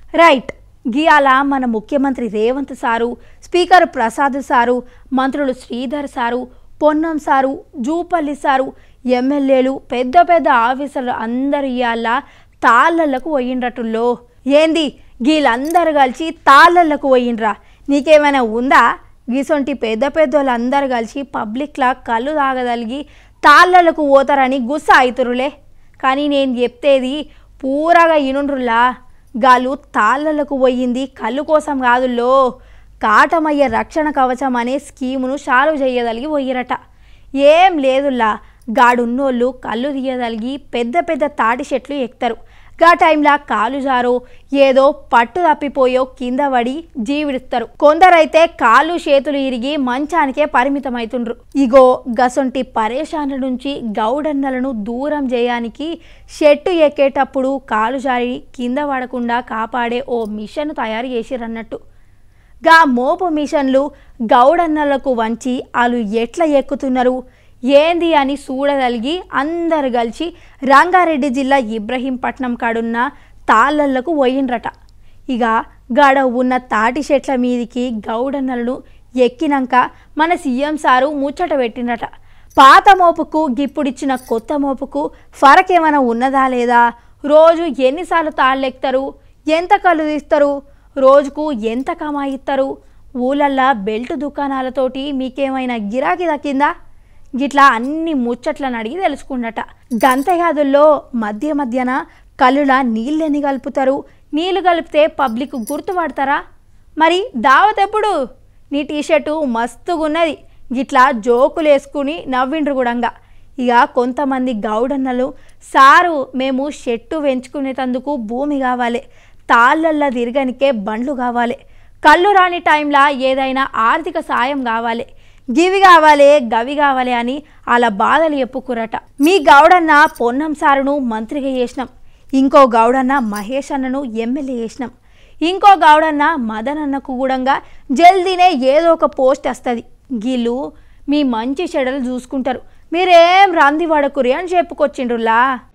right గియాల మన ముఖ్యమంత్రి Revanth sir speaker Prasad sir మంత్రులు Sridhar sir Ponnam sir Jupally sir ఎమ్మెల్యేలు పెద్ద పెద్ద ఆఫీసర్లు అందరు ఇవాళ తాళ్ళకు పోయిండ్రటుల్లో ఏంది వీళ్ళందరూ కలిసి తాళ్ళకు పోయిండ్రా నీకేమైనా ఉందా గీసొంటి పెద్ద పెద్దోళ్ళందరూ కలిసి పబ్లిక్లా కళ్ళు తాగదలిగి తాళ్ళకు పోతారని గుస్స అవుతురులే కానీ నేను చెప్తేది పూరగా ఇనుండ్రులా గాలు తాళ్ళకు పోయింది కళ్ళు కోసం కాదుల్లో కాటమయ్య రక్షణ కవచం అనే స్కీమును సాల్వ్ చేయగలిగి పోయిరట ఏం లేదుల్లా గాడున్నోళ్ళు కళ్ళు తీయగలిగి పెద్ద పెద్ద తాటి చెట్లు ఎక్కుతారు గా టైంలా కాలు జారో ఏదో పట్టు తప్పిపోయో కింద పడి జీవిడిస్తారు కొందరైతే కాళ్ళు చేతులు ఇరిగి మంచానికే పరిమితమైతుండ్రు ఇగో గసొంటి పరేషాన్ల నుంచి గౌడన్నలను దూరం చేయడానికి చెట్టు ఎక్కేటప్పుడు కాలు జారి కింద పడకుండా కాపాడే ఓ మిషన్ తయారు చేసిరన్నట్టు గా మోపు మిషన్లు గౌడన్నలకు వంచి వాళ్ళు ఎట్లా ఎక్కుతున్నారు ఏంది అని చూడగలిగి అందరు కలిసి రంగారెడ్డి జిల్లా ఇబ్రహీంపట్నం కాడున్న తాళ్ళకు పోయిండ్రట ఇక గాడ ఉన్న తాటి చెట్ల మీదికి గౌడన్నలను ఎక్కినాక మన సీఎం సారు ముచ్చట పెట్టిండట పాత మోపుకు గిప్పుడిచ్చిన కొత్త మోపుకు ఫరక్ ఏమైనా ఉన్నదా లేదా రోజు ఎన్నిసార్లు తాళ్ళెక్తారు ఎంత కళ్ళు తీస్తారు రోజుకు ఎంత కమాయిస్తారు ఊళ్ళల్లా బెల్ట్ దుకాణాలతోటి మీకేమైనా గిరాకీ దక్కిందా గిట్లా అన్ని ముచ్చట్లను అడిగి తెలుసుకుండట గంతగాదుల్లో మధ్య మధ్యన కళ్ళులా నీళ్ళెన్ని కలుపుతారు నీళ్ళు కలిపితే పబ్లిక్ గుర్తుపడతారా మరి దావత్ ఎప్పుడు నీ టీషర్టు మస్తుగున్నది గిట్లా జోకులు వేసుకుని నవ్విండ్రు కూడంగా ఇక కొంతమంది గౌడన్నలు సారు మేము షెట్టు పెంచుకునేటందుకు భూమి కావాలి తాళ్ళల్లో తిరగనికే బండ్లు కావాలి కళ్ళు రాని టైంలో ఏదైనా ఆర్థిక సాయం కావాలి గివి కావాలి గవి కావాలి అని అలా బాధలు చెప్పుకురట మీ గౌడన్న పొన్నం సారును మంత్రిగా చేసినాం ఇంకో గౌడన్న మహేష్ అన్నను ఎమ్మెల్యే చేసినాం ఇంకో గౌడన్న మదన్ అన్నకు కూడా జల్దీనే ఏదో ఒక పోస్ట్ వస్తుంది గీళ్ళు మీ మంచి చెడలు చూసుకుంటారు మీరేం రంది పడకురి అని చెప్పుకొచ్చిండ్రులా